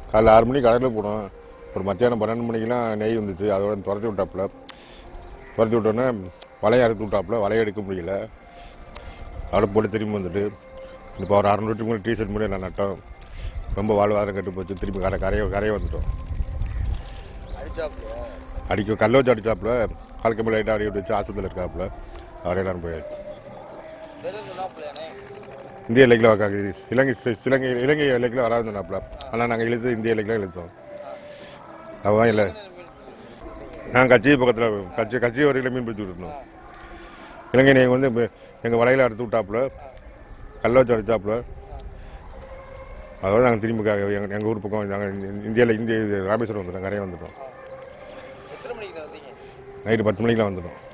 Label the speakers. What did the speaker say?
Speaker 1: காலைல ஆறு மணிக்கு கடலுக்கு போனோம் ஒரு மத்தியானம் பன்னெண்டு மணிக்கெலாம் நெய் வந்துச்சு அதோட துரத்தி விட்டாப்புல துரத்தி விட்டோன்னே வலையை அறுத்து விட்டாப்புல வலையை எடுக்க முடியல அதோட போட்டு திரும்பி வந்துட்டு இப்போ ஒரு அறநூறு மேலே டிஷர்ட் பண்ணி நான் நட்டோம் ரொம்ப வாழ்வாதாரம் கெட்டு போச்சு திரும்பி கரை கரையை கரையை வந்துட்டோம்
Speaker 2: அடிச்சாப்லையா
Speaker 1: அடிக்க கல்ல வச்சு அடிச்சாப்புல கால் கம்பி லைட்டாக அடி வச்சு ஆஸ்பத்திரியில் இருக்காப்புல அவரையெல்லாம் போயாச்சு
Speaker 2: வேற சொன்னாப்லையானே
Speaker 1: இந்திய எல்லைக்கில் வாக்காது இலங்கை சி- இலங்கை இலங்கை எல்லைக்கில் வராது சொன்னாப்புல ஆனால் நாங்கள் இழுத்து இந்திய எல்லைக்கில் இழுத்தோம் அவன் இல்லை நாங்கள் கட்சி பக்கத்தில் கட்சி கட்சி வரையில் மீன் பிடிச்சிட்டு இருந்தோம் இலங்கை நீங்கள் வந்து எங்கள் வலையில் அறுத்து விட்டாப்புல கல்ல வச்சு அடிச்சாப்புல அதோட நாங்கள் திரும்பி எங்கள் எங்கள் ஊர் பக்கம் நாங்கள் இந்தியாவில் இந்திய ராமேஸ்வரம் வந்துட்டோம் கரையை வந்துட்டோம்
Speaker 2: எத்தனை மணிக்கு தான் வந்தீங்க
Speaker 1: நைட்டு பத்து மணிக்கெலாம் வந்துட்டோம்